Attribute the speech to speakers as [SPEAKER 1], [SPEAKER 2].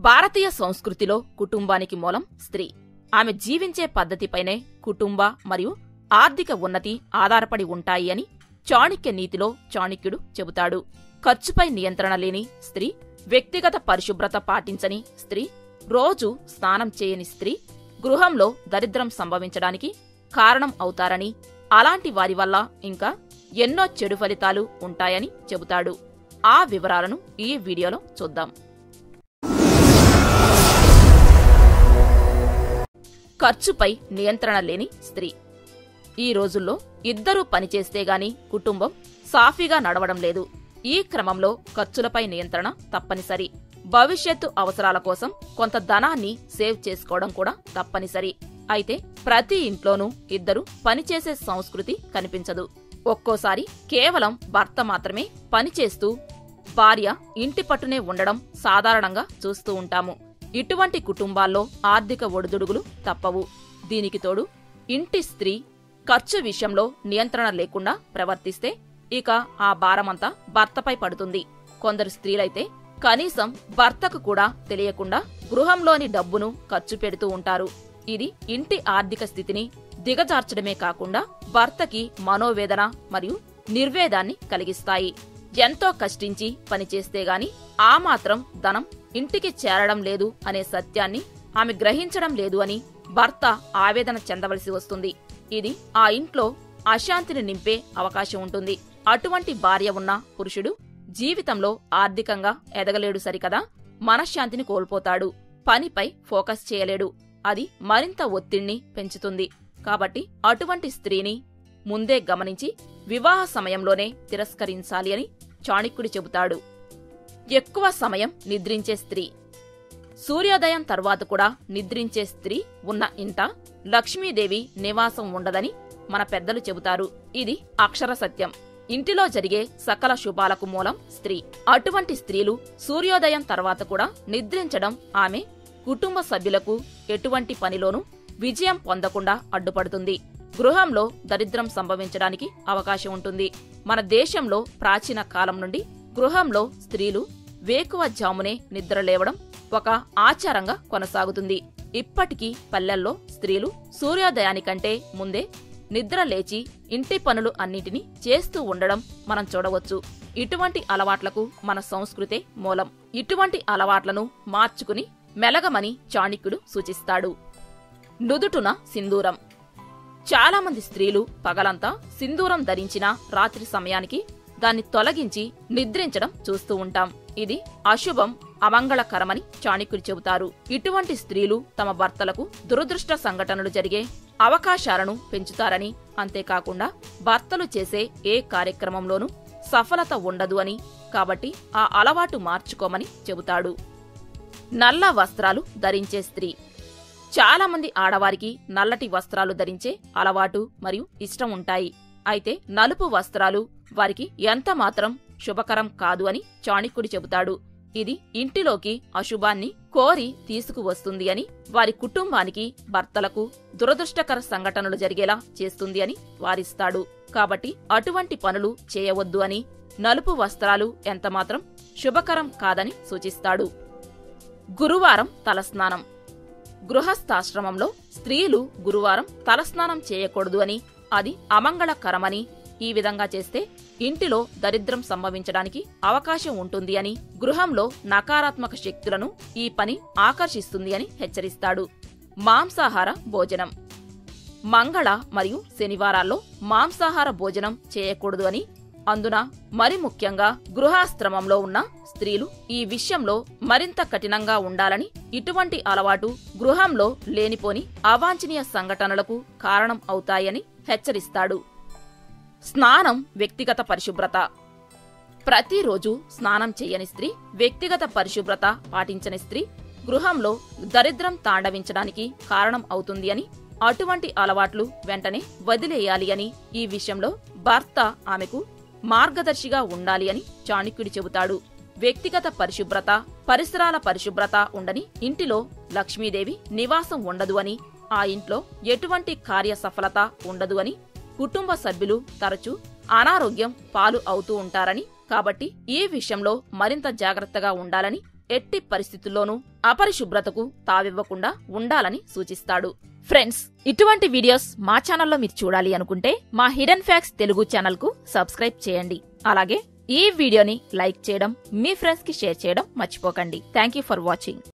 [SPEAKER 1] భారతీయ సంస్కృతిలో కుటుంబానికి మూలం స్త్రీ ఆమె జీవించే పద్ధతిపైనే కుటుంబ మరియు ఆర్థిక ఉన్నతి ఆధారపడి ఉంటాయి అని చాణక్య నీతిలో చాణక్యుడు చెబుతాడు ఖర్చుపై నియంత్రణ లేని స్త్రీ వ్యక్తిగత పరిశుభ్రత పాటించని స్త్రీ రోజు స్నానం చేయని స్త్రీ గృహంలో దరిద్రం సంభవించడానికి కారణం అవుతారని అలాంటి వారి వల్ల ఇంకా ఎన్నో చెడు ఫలితాలు ఉంటాయని చెబుతాడు ఆ వివరాలను ఈ వీడియోలో చూద్దాం ఖర్చుపై నియంత్రణ లేని స్త్రీ ఈ రోజుల్లో ఇద్దరూ పనిచేస్తే గాని కుటుంబం సాఫీగా నడవడం లేదు ఈ క్రమంలో ఖర్చులపై నియంత్రణ తప్పనిసరి భవిష్యత్తు అవసరాల కోసం కొంత ధనాన్ని సేవ్ చేసుకోవడం కూడా తప్పనిసరి అయితే ప్రతి ఇంట్లోనూ ఇద్దరు పనిచేసే సంస్కృతి కనిపించదు ఒక్కోసారి కేవలం భర్త మాత్రమే పనిచేస్తూ భార్య ఇంటి పట్టునే ఉండడం సాధారణంగా చూస్తూ ఉంటాము ఇటువంటి కుటుంబాల్లో ఆర్థిక ఒడిదుడుగులు తప్పవు దీనికి తోడు ఇంటి స్త్రీ ఖర్చు విషయంలో నియంత్రణ లేకుండా ప్రవర్తిస్తే ఇక ఆ భారమంతా భర్తపై పడుతుంది కొందరు స్త్రీలైతే కనీసం భర్తకు కూడా తెలియకుండా గృహంలోని డబ్బును ఖర్చు పెడుతూ ఉంటారు ఇది ఇంటి ఆర్థిక స్థితిని దిగజార్చడమే కాకుండా భర్తకి మనోవేదన మరియు నిర్వేదాన్ని కలిగిస్తాయి ఎంతో కష్టించి పనిచేస్తే గాని ఆ మాత్రం ధనం ఇంటికి చేరడం లేదు అనే సత్యాన్ని ఆమె గ్రహించడం లేదు అని భర్త ఆవేదన చెందవలసి వస్తుంది ఇది ఆ ఇంట్లో అశాంతిని నింపే అవకాశం ఉంటుంది అటువంటి భార్య ఉన్న పురుషుడు జీవితంలో ఆర్థికంగా ఎదగలేడు సరికదా మనశ్శాంతిని కోల్పోతాడు పనిపై ఫోకస్ చేయలేడు అది మరింత ఒత్తిడిని పెంచుతుంది కాబట్టి అటువంటి స్త్రీని ముందే గమనించి వివాహ సమయంలోనే తిరస్కరించాలి అని చాణక్యుడు చెబుతాడు ఎక్కువ సమయం నిద్రించే స్త్రీ సూర్యోదయం తర్వాత కూడా నిద్రించే స్త్రీ ఉన్న ఇంట లక్ష్మీదేవి నివాసం ఉండదని మన పెద్దలు చెబుతారు ఇది అక్షర సత్యం ఇంటిలో జరిగే సకల శుభాలకు మూలం స్త్రీ అటువంటి స్త్రీలు సూర్యోదయం తర్వాత కూడా నిద్రించడం ఆమె కుటుంబ సభ్యులకు ఎటువంటి పనిలోనూ విజయం పొందకుండా అడ్డుపడుతుంది గృహంలో దరిద్రం సంభవించడానికి అవకాశం ఉంటుంది మన దేశంలో ప్రాచీన కాలం నుండి గృహంలో స్త్రీలు వేకువ జామునే నిద్రలేవడం ఒక ఆచారంగా కొనసాగుతుంది ఇప్పటికీ పల్లెల్లో స్త్రీలు సూర్యోదయానికంటే ముందే నిద్ర లేచి ఇంటి పనులు అన్నిటినీ చేస్తూ ఉండడం మనం చూడవచ్చు ఇటువంటి అలవాట్లకు మన సంస్కృతే మూలం ఇటువంటి అలవాట్లను మార్చుకుని మెలగమని చాణక్యుడు సూచిస్తాడు నుదుటున సింధూరం చాలా మంది స్త్రీలు పగలంతా సింధూరం ధరించిన రాత్రి సమయానికి దాన్ని తొలగించి నిద్రించడం చూస్తూ ఉంటాం ఇది అశుభం అమంగళకరమని చాణక్యులు చెబుతారు ఇటువంటి స్త్రీలు తమ భర్తలకు దురదృష్ట సంఘటనలు జరిగే అవకాశాలను పెంచుతారని అంతేకాకుండా భర్తలు చేసే ఏ కార్యక్రమంలోనూ సఫలత ఉండదు అని కాబట్టి ఆ అలవాటు మార్చుకోమని చెబుతాడు నల్ల వస్త్రాలు ధరించే స్త్రీ చాలా మంది ఆడవారికి నల్లటి వస్త్రాలు ధరించే అలవాటు మరియు ఇష్టం ఉంటాయి అయితే నలుపు వస్త్రాలు వారికి ఎంత మాత్రం శుభకరం కాదు అని చాణక్యుడు చెబుతాడు ఇది ఇంటిలోకి అశుభాన్ని కోరి తీసుకువస్తుంది అని వారి కుటుంబానికి భర్తలకు దురదృష్టకర సంఘటనలు జరిగేలా చేస్తుంది అని వారిస్తాడు కాబట్టి అటువంటి పనులు చేయవద్దు అని నలుపు వస్త్రాలు ఎంతమాత్రం శుభకరం కాదని సూచిస్తాడు గురువారం తలస్నానం గృహస్థాశ్రమంలో స్త్రీలు గురువారం తలస్నానం చేయకూడదు అని అది అమంగళకరమని ఈ విధంగా చేస్తే ఇంటిలో దరిద్రం సంభవించడానికి అవకాశం ఉంటుంది అని గృహంలో నకారాత్మక శక్తులను ఈ పని ఆకర్షిస్తుంది అని హెచ్చరిస్తాడు మాంసాహార భోజనం మంగళ మరియు శనివారాల్లో మాంసాహార భోజనం చేయకూడదు అని అందున మరి ముఖ్యంగా గృహాశ్రమంలో ఉన్న స్త్రీలు ఈ విషయంలో మరింత కఠినంగా ఉండాలని ఇటువంటి అలవాటు గృహంలో లేనిపోని అవాంఛనీయ సంఘటనలకు కారణం అవుతాయని హెచ్చరిస్తాడు స్నానం వ్యక్తిగత పరిశుభ్రత ప్రతిరోజు స్నానం చేయని స్త్రీ వ్యక్తిగత పరిశుభ్రత పాటించని స్త్రీ గృహంలో దరిద్రం తాండవించడానికి కారణం అవుతుంది అని అటువంటి అలవాట్లు వెంటనే వదిలేయాలి అని ఈ విషయంలో భర్త ఆమెకు మార్గదర్శిగా ఉండాలి అని చాణక్యుడు చెబుతాడు వ్యక్తిగత పరిశుభ్రత పరిసరాల పరిశుభ్రత ఉండని ఇంటిలో లక్ష్మీదేవి నివాసం ఉండదు అని ఆ ఇంట్లో ఎటువంటి కార్య సఫలత ఉండదు అని కుటుంబ సభ్యులు తరచూ అనారోగ్యం పాలు అవుతూ ఉంటారని కాబట్టి ఈ విషయంలో మరింత జాగ్రత్తగా ఉండాలని ఎట్టి పరిస్థితుల్లోనూ అపరిశుభ్రతకు తావివ్వకుండా ఉండాలని సూచిస్తాడు ఫ్రెండ్స్ ఇటువంటి వీడియోస్ మా ఛానల్లో మీరు చూడాలి అనుకుంటే మా హిడెన్ ఫ్యాక్స్ తెలుగు ఛానల్కు సబ్స్క్రైబ్ చేయండి అలాగే ఈ వీడియోని లైక్ చేయడం మీ ఫ్రెండ్స్ కి షేర్ చేయడం మర్చిపోకండి థ్యాంక్ యూ ఫర్ వాచింగ్